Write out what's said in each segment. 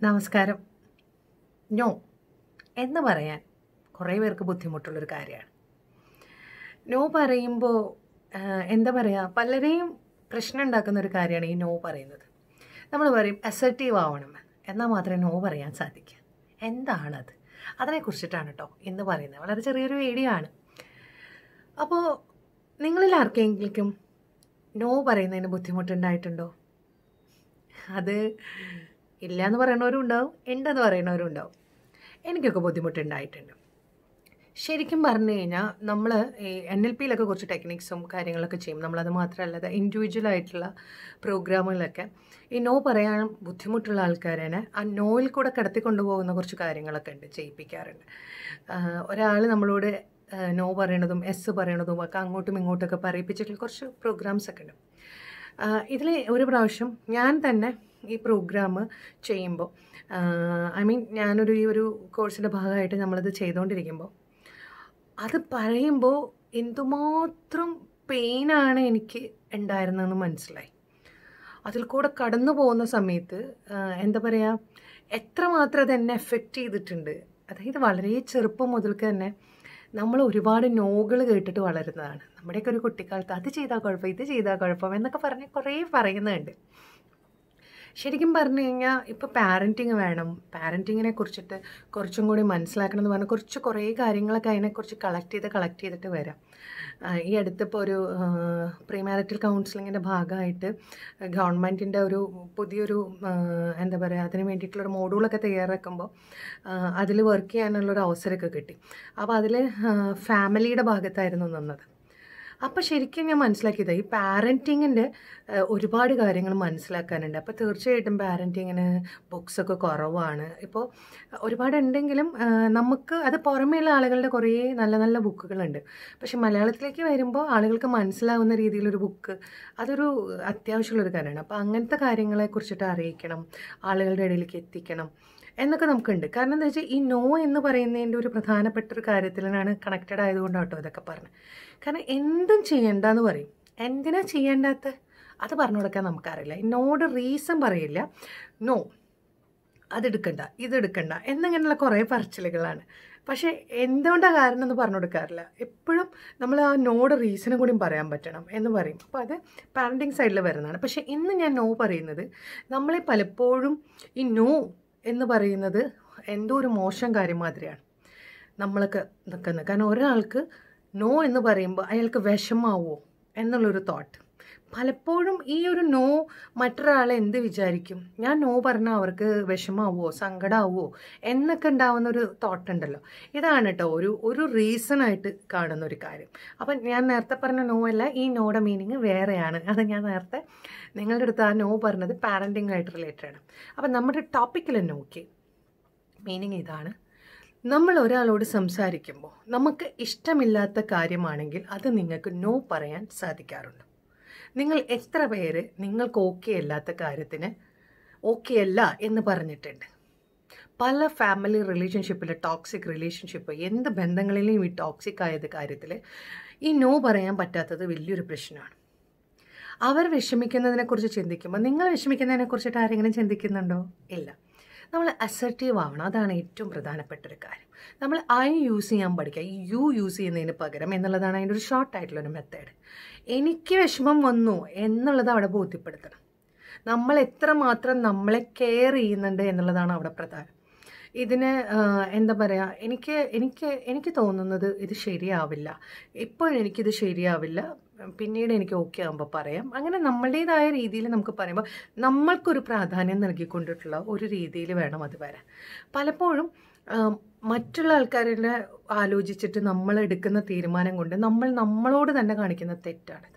നമസ്കാരം നോ എന്ന് പറയാൻ കുറേ പേർക്ക് ബുദ്ധിമുട്ടുള്ളൊരു കാര്യമാണ് നോ പറയുമ്പോൾ എന്താ പറയുക പലരെയും പ്രശ്നം ഉണ്ടാക്കുന്ന ഒരു കാര്യമാണ് ഈ നോ പറയുന്നത് നമ്മൾ പറയും അസർട്ടീവ് ആവണം എന്നാൽ മാത്രമേ നോ പറയാൻ സാധിക്കൂ എന്താണത് അതിനെക്കുറിച്ചിട്ടാണ് കേട്ടോ ഇന്ന് പറയുന്നത് വളരെ ചെറിയൊരു വീഡിയോ ആണ് അപ്പോൾ നിങ്ങളിൽ ആർക്കെങ്കിലും നോ പറയുന്നതിന് ബുദ്ധിമുട്ടുണ്ടായിട്ടുണ്ടോ അത് ഇല്ല എന്ന് പറയുന്നവരും ഉണ്ടാവും ഉണ്ടെന്ന് പറയുന്നവരും ഉണ്ടാവും എനിക്കൊക്കെ ബുദ്ധിമുട്ടുണ്ടായിട്ടുണ്ട് ശരിക്കും പറഞ്ഞു കഴിഞ്ഞാൽ നമ്മൾ ഈ എൻ എൽ പിയിലൊക്കെ കുറച്ച് ടെക്നിക്സും കാര്യങ്ങളൊക്കെ ചെയ്യും നമ്മളത് മാത്രമല്ല ഇൻഡിവിജ്വൽ ആയിട്ടുള്ള പ്രോഗ്രാമുകളൊക്കെ ഈ നോ പറയാൻ ബുദ്ധിമുട്ടുള്ള ആൾക്കാരെ ആ നോയിൽ കൂടെ കടത്തിക്കൊണ്ടു പോകുന്ന കുറച്ച് കാര്യങ്ങളൊക്കെ ഉണ്ട് ചെയ്യിപ്പിക്കാറുണ്ട് ഒരാൾ നമ്മളോട് നോ പറയണതും എസ് പറയണതും ഒക്കെ അങ്ങോട്ടും ഇങ്ങോട്ടൊക്കെ പറയിപ്പിച്ചിട്ടുള്ള കുറച്ച് പ്രോഗ്രാംസ് ഒക്കെ ഉണ്ട് ഇതിൽ ഒരു പ്രാവശ്യം ഞാൻ തന്നെ ഈ പ്രോഗ്രാം ചെയ്യുമ്പോൾ ഐ മീൻ ഞാനൊരു ഈ ഒരു കോഴ്സിൻ്റെ ഭാഗമായിട്ട് നമ്മളത് ചെയ്തുകൊണ്ടിരിക്കുമ്പോൾ അത് പറയുമ്പോൾ എന്തുമാത്രം പെയിനാണ് എനിക്ക് ഉണ്ടായിരുന്നതെന്ന് മനസ്സിലായി അതിൽ കൂടെ കടന്നു പോകുന്ന സമയത്ത് എന്താ പറയുക എത്രമാത്രം അത് എന്നെ എഫക്റ്റ് ചെയ്തിട്ടുണ്ട് അതായത് വളരെ ചെറുപ്പം മുതൽക്ക് തന്നെ നമ്മൾ ഒരുപാട് നോകൾ കേട്ടിട്ട് വളരുന്നതാണ് നമ്മുടെയൊക്കെ ഒരു കുട്ടിക്കാലത്ത് അത് ചെയ്താൽ കുഴപ്പം ഇത് ചെയ്താൽ കുഴപ്പം എന്നൊക്കെ പറഞ്ഞ് കുറേ പറയുന്നുണ്ട് ശരിക്കും പറഞ്ഞു കഴിഞ്ഞാൽ ഇപ്പോൾ പാരൻറ്റിങ് വേണം പാരൻറ്റിങ്ങിനെ കുറിച്ചിട്ട് കുറച്ചും കൂടി മനസ്സിലാക്കണം എന്ന് പറഞ്ഞാൽ കുറച്ച് കുറേ കാര്യങ്ങളൊക്കെ അതിനെക്കുറിച്ച് കളക്ട് ചെയ്ത് കളക്ട് ചെയ്തിട്ട് വരാം ഈ അടുത്തിപ്പോൾ ഒരു പ്രീ മാരിറ്റൽ കൗൺസിലിങ്ങിൻ്റെ ഭാഗമായിട്ട് ഗവൺമെൻറ്റിൻ്റെ ഒരു പുതിയൊരു എന്താ പറയുക അതിന് വേണ്ടിയിട്ടുള്ളൊരു മോഡൂളൊക്കെ തയ്യാറാക്കുമ്പോൾ അതിൽ വർക്ക് ചെയ്യാനുള്ളൊരു അവസരമൊക്കെ കിട്ടി അപ്പോൾ അതിൽ ഫാമിലിയുടെ ഭാഗത്തായിരുന്നു നിന്നത് അപ്പോൾ ശരിക്കും ഞാൻ മനസ്സിലാക്കിയത് ഈ പാരൻറ്റിങ്ങിൻ്റെ ഒരുപാട് കാര്യങ്ങൾ മനസ്സിലാക്കാനുണ്ട് അപ്പോൾ തീർച്ചയായിട്ടും പാരൻറ്റിങ്ങിന് ബുക്സൊക്കെ കുറവാണ് ഇപ്പോൾ ഒരുപാട് ഉണ്ടെങ്കിലും നമുക്ക് അത് പുറമേയുള്ള ആളുകളുടെ കുറേ നല്ല നല്ല ബുക്കുകളുണ്ട് പക്ഷെ മലയാളത്തിലേക്ക് വരുമ്പോൾ ആളുകൾക്ക് മനസ്സിലാവുന്ന രീതിയിലൊരു ബുക്ക് അതൊരു അത്യാവശ്യമുള്ളൊരു കാര്യമാണ് അപ്പോൾ അങ്ങനത്തെ കാര്യങ്ങളെക്കുറിച്ചിട്ട് അറിയിക്കണം ആളുകളുടെ ഇടയിലേക്ക് എത്തിക്കണം എന്നൊക്കെ നമുക്കുണ്ട് കാരണം എന്താ വെച്ചാൽ ഈ നോ എന്ന് പറയുന്നതിൻ്റെ ഒരു പ്രധാനപ്പെട്ട ഒരു കാര്യത്തിലാണ് കണക്റ്റഡ് ആയതുകൊണ്ടാണ് കേട്ടോ ഇതൊക്കെ പറഞ്ഞത് കാരണം എന്തും ചെയ്യണ്ടെന്ന് പറയും എന്തിനാ ചെയ്യേണ്ടാത്ത അത് പറഞ്ഞു കൊടുക്കാൻ നമുക്കറിയില്ല എന്നോട് റീസൺ പറയില്ല നോ അതെടുക്കണ്ട ഇതെടുക്കണ്ട എന്നിങ്ങനെയുള്ള കുറേ പറച്ചിലുകളാണ് പക്ഷേ എന്തുകൊണ്ടാണ് കാരണം എന്ന് പറഞ്ഞു കൊടുക്കാറില്ല എപ്പോഴും നമ്മൾ ആ നോട് റീസണും കൂടിയും പറയാൻ പറ്റണം എന്ന് പറയും അപ്പോൾ അത് പാരൻറ്റിങ് സൈഡിൽ വരുന്നതാണ് പക്ഷേ ഇന്ന് ഞാൻ നോ പറയുന്നത് നമ്മളെ പലപ്പോഴും ഈ നോ എന്ന് പറയുന്നത് എന്തോ ഒരു മോശം കാര്യം മാതിരിയാണ് നമ്മളൊക്കെ നിൽക്കുന്നത് കാരണം ഒരാൾക്ക് നോ എന്ന് പറയുമ്പോൾ അയാൾക്ക് വിഷമാവോ എന്നുള്ളൊരു തോട്ട് പലപ്പോഴും ഈ ഒരു നോ മറ്റൊരാളെ എന്ത് വിചാരിക്കും ഞാൻ നോ പറഞ്ഞാൽ അവർക്ക് വിഷമാവോ സങ്കടമാവോ എന്നൊക്കെ ഉണ്ടാവുന്ന ഒരു തോട്ട് ഉണ്ടല്ലോ ഇതാണ് കേട്ടോ ഒരു ഒരു റീസണായിട്ട് കാണുന്ന ഒരു കാര്യം അപ്പം ഞാൻ നേരത്തെ പറഞ്ഞ നോ അല്ല ഈ നോയുടെ മീനിങ് വേറെയാണ് അത് ഞാൻ നേരത്തെ നിങ്ങളുടെ അടുത്ത് ആ നോ പറഞ്ഞത് പാരൻറ്റിങ് ആയിട്ട് റിലേറ്റഡ് ആണ് അപ്പം നമ്മുടെ ടോപ്പിക്കിൽ തന്നെ നോക്കി മീനിങ് ഇതാണ് നമ്മൾ ഒരാളോട് സംസാരിക്കുമ്പോൾ നമുക്ക് ഇഷ്ടമില്ലാത്ത കാര്യമാണെങ്കിൽ അത് നിങ്ങൾക്ക് നോ പറയാൻ സാധിക്കാറുണ്ട് നിങ്ങൾ എത്ര പേര് നിങ്ങൾക്ക് ഓക്കെ അല്ലാത്ത കാര്യത്തിന് ഓക്കെ അല്ല എന്ന് പറഞ്ഞിട്ടുണ്ട് പല ഫാമിലി റിലേഷൻഷിപ്പിൽ ടോക്സിക് റിലേഷൻഷിപ്പ് എന്ത് ബന്ധങ്ങളിലെയും ഈ ടോക്സിക് ആയത് കാര്യത്തിൽ ഈ നോ പറയാൻ പറ്റാത്തത് വലിയൊരു പ്രശ്നമാണ് അവർ വിഷമിക്കുന്നതിനെക്കുറിച്ച് ചിന്തിക്കുമ്പോൾ നിങ്ങൾ വിഷമിക്കുന്നതിനെക്കുറിച്ചിട്ട് ആരെങ്കിലും ചിന്തിക്കുന്നുണ്ടോ ഇല്ല നമ്മൾ അസർട്ടീവ് ആവണം അതാണ് ഏറ്റവും പ്രധാനപ്പെട്ട ഒരു കാര്യം നമ്മൾ ഐ യൂസ് ചെയ്യാൻ പഠിക്കുക ഈ യു യൂസ് ചെയ്യുന്നതിന് പകരം എന്നുള്ളതാണ് അതിൻ്റെ ഒരു ഷോർട്ട് ആയിട്ടുള്ളൊരു മെത്തേഡ് എനിക്ക് വിഷമം വന്നു എന്നുള്ളത് അവിടെ ബോധ്യപ്പെടുത്തണം നമ്മൾ എത്രമാത്രം നമ്മളെ കെയർ ചെയ്യുന്നുണ്ട് എന്നുള്ളതാണ് അവിടെ പ്രധാനം ഇതിന് എന്താ പറയുക എനിക്ക് എനിക്ക് എനിക്ക് തോന്നുന്നത് ഇത് ശരിയാവില്ല ഇപ്പോഴെനിക്കിത് ശരിയാവില്ല പിന്നീട് എനിക്ക് ഓക്കെ ആകുമ്പോൾ പറയാം അങ്ങനെ നമ്മളുടേതായ രീതിയിൽ നമുക്ക് പറയുമ്പോൾ നമ്മൾക്കൊരു പ്രാധാന്യം നൽകിക്കൊണ്ടിട്ടുള്ള ഒരു രീതിയിൽ വേണം അത് വരാൻ പലപ്പോഴും മറ്റുള്ള ആൾക്കാരെ ആലോചിച്ചിട്ട് നമ്മൾ എടുക്കുന്ന തീരുമാനം കൊണ്ട് നമ്മൾ നമ്മളോട് തന്നെ കാണിക്കുന്ന തെറ്റാണിത്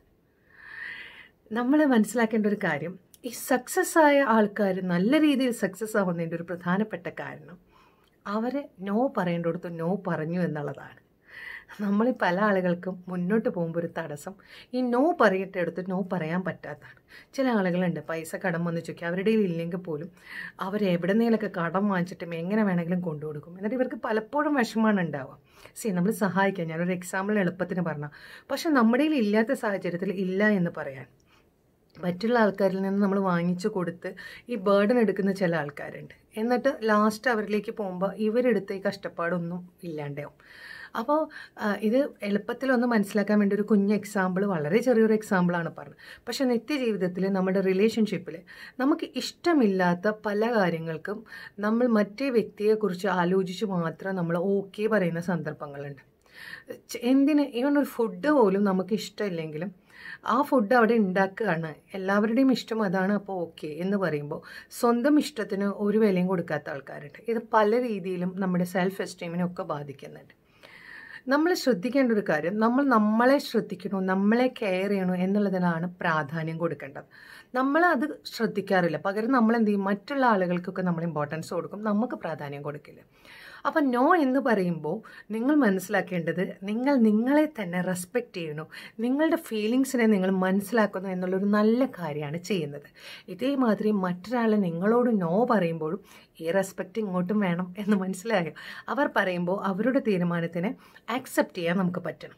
നമ്മൾ മനസ്സിലാക്കേണ്ട ഒരു കാര്യം ഈ സക്സസ് ആയ ആൾക്കാർ നല്ല രീതിയിൽ സക്സസ് ആവുന്നതിൻ്റെ ഒരു പ്രധാനപ്പെട്ട കാരണം അവരെ നോ പറയേണ്ടടുത്ത് നോ പറഞ്ഞു എന്നുള്ളതാണ് നമ്മൾ പല ആളുകൾക്കും മുന്നോട്ട് പോകുമ്പോൾ ഒരു തടസ്സം ഈ നോ പറയട്ടെ എടുത്ത് നോ പറയാൻ പറ്റാത്തതാണ് ചില ആളുകളുണ്ട് പൈസ കടം വന്ന് ചോദിക്കുക അവരുടെ ഇല്ലെങ്കിൽ പോലും അവർ എവിടെന്നേലൊക്കെ കടം വാങ്ങിച്ചിട്ടും എങ്ങനെ വേണമെങ്കിലും കൊണ്ടു കൊടുക്കും എന്നിട്ട് ഇവർക്ക് പലപ്പോഴും വിഷമമാണ് ഉണ്ടാവുക സി നമ്മൾ സഹായിക്കാം ഞാനൊരു എക്സാമ്പിൾ എളുപ്പത്തിന് പറഞ്ഞാൽ പക്ഷെ നമ്മുടെ ഇല്ലാത്ത സാഹചര്യത്തിൽ ഇല്ല എന്ന് പറയാൻ മറ്റുള്ള ആൾക്കാരിൽ നിന്ന് നമ്മൾ വാങ്ങിച്ചു കൊടുത്ത് ഈ ബേർഡൻ എടുക്കുന്ന ചില ആൾക്കാരുണ്ട് എന്നിട്ട് ലാസ്റ്റ് അവരിലേക്ക് പോകുമ്പോൾ ഇവരെടുത്ത ഈ കഷ്ടപ്പാടൊന്നും ഇല്ലാണ്ടാവും അപ്പോൾ ഇത് എളുപ്പത്തിലൊന്ന് മനസ്സിലാക്കാൻ വേണ്ടി ഒരു കുഞ്ഞ് എക്സാമ്പിൾ വളരെ ചെറിയൊരു എക്സാമ്പിളാണ് പറഞ്ഞത് പക്ഷേ നിത്യജീവിതത്തിൽ നമ്മുടെ റിലേഷൻഷിപ്പിൽ നമുക്ക് ഇഷ്ടമില്ലാത്ത പല കാര്യങ്ങൾക്കും നമ്മൾ മറ്റേ വ്യക്തിയെക്കുറിച്ച് ആലോചിച്ച് മാത്രം നമ്മൾ ഓക്കെ പറയുന്ന സന്ദർഭങ്ങളുണ്ട് ചെ- എന്തിന് ഈവൻ ഒരു ഫുഡ് പോലും നമുക്ക് ഇഷ്ടമില്ലെങ്കിലും ആ ഫുഡ് അവിടെ ഉണ്ടാക്കുകയാണ് എല്ലാവരുടെയും ഇഷ്ടം അതാണ് അപ്പോൾ ഓക്കെ എന്ന് പറയുമ്പോൾ സ്വന്തം ഇഷ്ടത്തിന് ഒരു വിലയും കൊടുക്കാത്ത ആൾക്കാരുണ്ട് ഇത് പല രീതിയിലും നമ്മുടെ സെൽഫ് എസ്റ്റീമിനൊക്കെ ബാധിക്കുന്നുണ്ട് നമ്മൾ ശ്രദ്ധിക്കേണ്ട ഒരു കാര്യം നമ്മൾ നമ്മളെ ശ്രദ്ധിക്കണോ നമ്മളെ കെയർ ചെയ്യണോ എന്നുള്ളതിനാണ് പ്രാധാന്യം കൊടുക്കേണ്ടത് നമ്മൾ അത് ശ്രദ്ധിക്കാറില്ല പകരം നമ്മൾ എന്ത് ചെയ്യും മറ്റുള്ള ആളുകൾക്കൊക്കെ നമ്മൾ ഇമ്പോർട്ടൻസ് കൊടുക്കും നമുക്ക് പ്രാധാന്യം കൊടുക്കില്ല അപ്പം നോ എന്ന് പറയുമ്പോൾ നിങ്ങൾ മനസ്സിലാക്കേണ്ടത് നിങ്ങൾ നിങ്ങളെ തന്നെ റെസ്പെക്റ്റ് ചെയ്യണോ നിങ്ങളുടെ ഫീലിങ്സിനെ നിങ്ങൾ മനസ്സിലാക്കുന്നു എന്നുള്ളൊരു നല്ല കാര്യമാണ് ചെയ്യുന്നത് ഇതേമാതിരി മറ്റൊരാൾ നിങ്ങളോട് നോ പറയുമ്പോഴും ഈ റെസ്പെക്റ്റ് ഇങ്ങോട്ടും വേണം എന്ന് മനസ്സിലായോ അവർ പറയുമ്പോൾ അവരുടെ തീരുമാനത്തിനെ ആക്സെപ്റ്റ് ചെയ്യാൻ നമുക്ക് പറ്റണം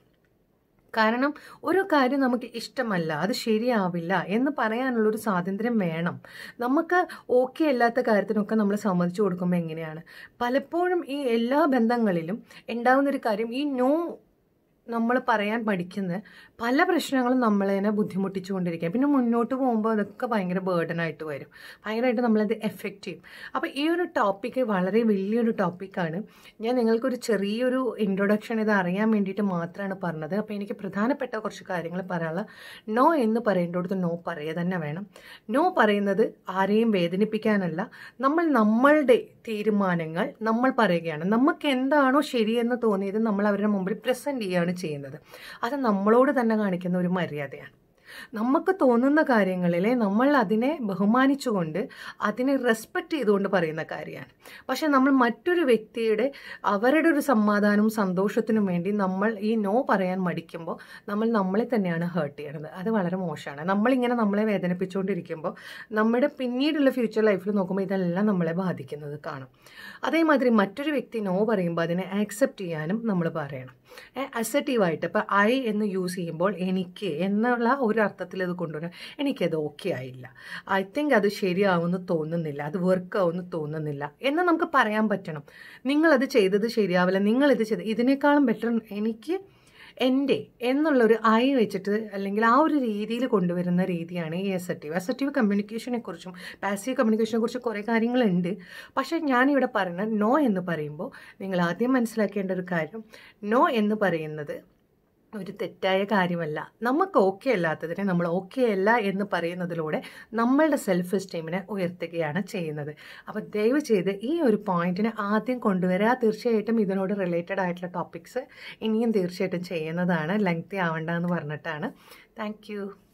കാരണം ഒരു കാര്യം നമുക്ക് ഇഷ്ടമല്ല അത് ശരിയാവില്ല എന്ന് പറയാനുള്ളൊരു സ്വാതന്ത്ര്യം വേണം നമുക്ക് ഓക്കെ അല്ലാത്ത കാര്യത്തിനൊക്കെ നമ്മൾ സമ്മതിച്ചു കൊടുക്കുമ്പോൾ എങ്ങനെയാണ് പലപ്പോഴും ഈ എല്ലാ ബന്ധങ്ങളിലും ഉണ്ടാകുന്നൊരു കാര്യം ഈ നോ നമ്മൾ പറയാൻ പഠിക്കുന്ന പല പ്രശ്നങ്ങളും നമ്മളതിനെ ബുദ്ധിമുട്ടിച്ചുകൊണ്ടിരിക്കുക പിന്നെ മുന്നോട്ട് പോകുമ്പോൾ അതൊക്കെ ഭയങ്കര ബേർഡനായിട്ട് വരും ഭയങ്കരമായിട്ട് നമ്മളത് എഫക്റ്റ് ചെയ്യും അപ്പോൾ ഈ ഒരു ടോപ്പിക്ക് വളരെ വലിയൊരു ടോപ്പിക്കാണ് ഞാൻ നിങ്ങൾക്കൊരു ചെറിയൊരു ഇൻട്രൊഡക്ഷൻ ഇത് അറിയാൻ വേണ്ടിയിട്ട് മാത്രമാണ് പറഞ്ഞത് അപ്പോൾ എനിക്ക് പ്രധാനപ്പെട്ട കുറച്ച് കാര്യങ്ങൾ പറയാനുള്ള നോ എന്ന് പറയേണ്ടടുത്ത് നോ പറയുക തന്നെ വേണം നോ പറയുന്നത് ആരെയും വേദനിപ്പിക്കാനല്ല നമ്മൾ നമ്മളുടെ തീരുമാനങ്ങൾ നമ്മൾ പറയുകയാണ് നമുക്ക് എന്താണോ ശരിയെന്ന് തോന്നിയത് നമ്മൾ അവരുടെ മുമ്പിൽ പ്രസൻറ്റ് ചെയ്യുകയാണ് ചെയ്യുന്നത് അത് നമ്മളോട് തന്നെ കാണിക്കുന്ന ഒരു മര്യാദയാണ് നമുക്ക് തോന്നുന്ന കാര്യങ്ങളിൽ നമ്മൾ അതിനെ ബഹുമാനിച്ചുകൊണ്ട് അതിനെ റെസ്പെക്റ്റ് ചെയ്തുകൊണ്ട് പറയുന്ന കാര്യമാണ് പക്ഷെ നമ്മൾ മറ്റൊരു വ്യക്തിയുടെ അവരുടെ ഒരു സമാധാനവും സന്തോഷത്തിനും വേണ്ടി നമ്മൾ ഈ നോ പറയാൻ മടിക്കുമ്പോൾ നമ്മൾ നമ്മളെ തന്നെയാണ് ഹേർട്ട് ചെയ്യണത് അത് വളരെ മോശമാണ് നമ്മളിങ്ങനെ നമ്മളെ വേദനിപ്പിച്ചുകൊണ്ടിരിക്കുമ്പോൾ നമ്മുടെ പിന്നീടുള്ള ഫ്യൂച്ചർ ലൈഫിൽ നോക്കുമ്പോൾ ഇതെല്ലാം നമ്മളെ ബാധിക്കുന്നത് കാണും അതേമാതിരി മറ്റൊരു വ്യക്തി നോ പറയുമ്പോൾ അതിനെ ആക്സെപ്റ്റ് ചെയ്യാനും നമ്മൾ പറയണം അസറ്റീവായിട്ട് ഇപ്പോൾ ഐ എന്ന് യൂസ് ചെയ്യുമ്പോൾ എനിക്ക് എന്നുള്ള ഒരു അർത്ഥത്തിൽ ഇത് കൊണ്ടുവരാൻ എനിക്കത് ഓക്കെ ആയില്ല ഐ തിങ്ക് അത് ശരിയാവുമെന്ന് തോന്നുന്നില്ല അത് വർക്ക് ആവുമെന്ന് തോന്നുന്നില്ല എന്ന് നമുക്ക് പറയാൻ പറ്റണം നിങ്ങളത് ചെയ്തത് ശരിയാവില്ല നിങ്ങളിത് ചെയ്ത് ഇതിനേക്കാളും ബെറ്റർ എനിക്ക് എൻ്റെ എന്നുള്ളൊരു ഐ വെച്ചിട്ട് അല്ലെങ്കിൽ ആ ഒരു രീതിയിൽ കൊണ്ടുവരുന്ന രീതിയാണ് ഈ അസറ്റീവ് അസറ്റീവ് കമ്മ്യൂണിക്കേഷനെ കുറിച്ചും പാസീവ് കമ്മ്യൂണിക്കേഷനെ കുറിച്ചും കുറേ കാര്യങ്ങളുണ്ട് പക്ഷേ ഞാനിവിടെ പറയുന്നത് നോ എന്ന് പറയുമ്പോൾ നിങ്ങൾ ആദ്യം മനസ്സിലാക്കേണ്ട ഒരു കാര്യം നോ എന്ന് പറയുന്നത് ഒരു തെറ്റായ കാര്യമല്ല നമുക്ക് ഓക്കെ അല്ലാത്തതിനെ നമ്മൾ ഓക്കെ അല്ല എന്ന് പറയുന്നതിലൂടെ നമ്മളുടെ സെൽഫ് എസ്റ്റീമിനെ ഉയർത്തുകയാണ് ചെയ്യുന്നത് അപ്പോൾ ദയവ് ചെയ്ത് ഈ ഒരു പോയിന്റിനെ ആദ്യം കൊണ്ടുവരിക തീർച്ചയായിട്ടും ഇതിനോട് റിലേറ്റഡ് ആയിട്ടുള്ള ടോപ്പിക്സ് ഇനിയും തീർച്ചയായിട്ടും ചെയ്യുന്നതാണ് ലെങ്തി ആവണ്ട എന്ന് പറഞ്ഞിട്ടാണ് താങ്ക്